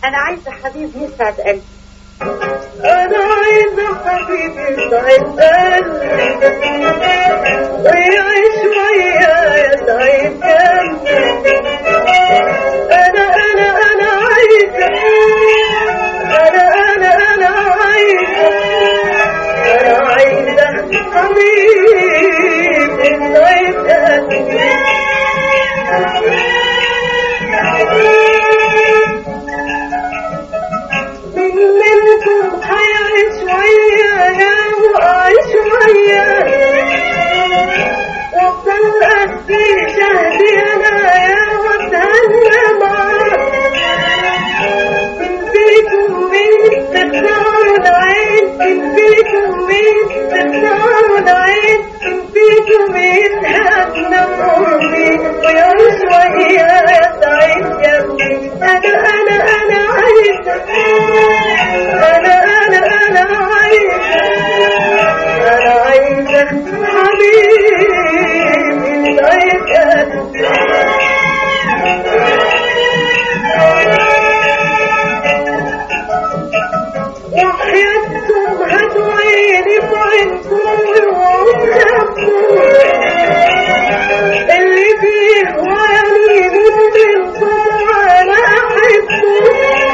انا عايزه حبيب يسعد قلبي انا عايزة حبيبي يسعد قلبي ويعيش ويايا سعيد قلبي انا انا انا عايزة انا انا انا عايزة انا عايزة حبيبي يسعد قلبي من منكم هيعيش ويايا وأعيش ويايا وأفضل أدي شهدي أنا وأتهنى معاك من فيكم مين تختاروا العين من فيكم مين تختاروا العين من فيكم مين هاتنا قربي ويعيش ويايا سعيد جنبي أنا أنا أنا عايزة أنا أنا أنا عايزة أنا عايزة حبيبي سعيد وحياتكم هاتوا عيني في عينكم وعينكم اللي بيهواني منكم وانا احبه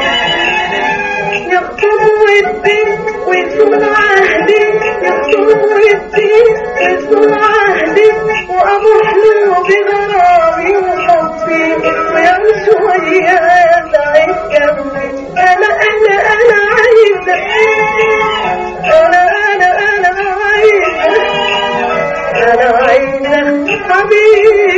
يخطب ودي ويكون عهدي يخطب ودي ويكون عهدي وابوح له بغرامي وحبي ويمشي ويايا سعيد جنبي انا انا انا عايزه انا انا انا عايزه انا عايزه حبيبي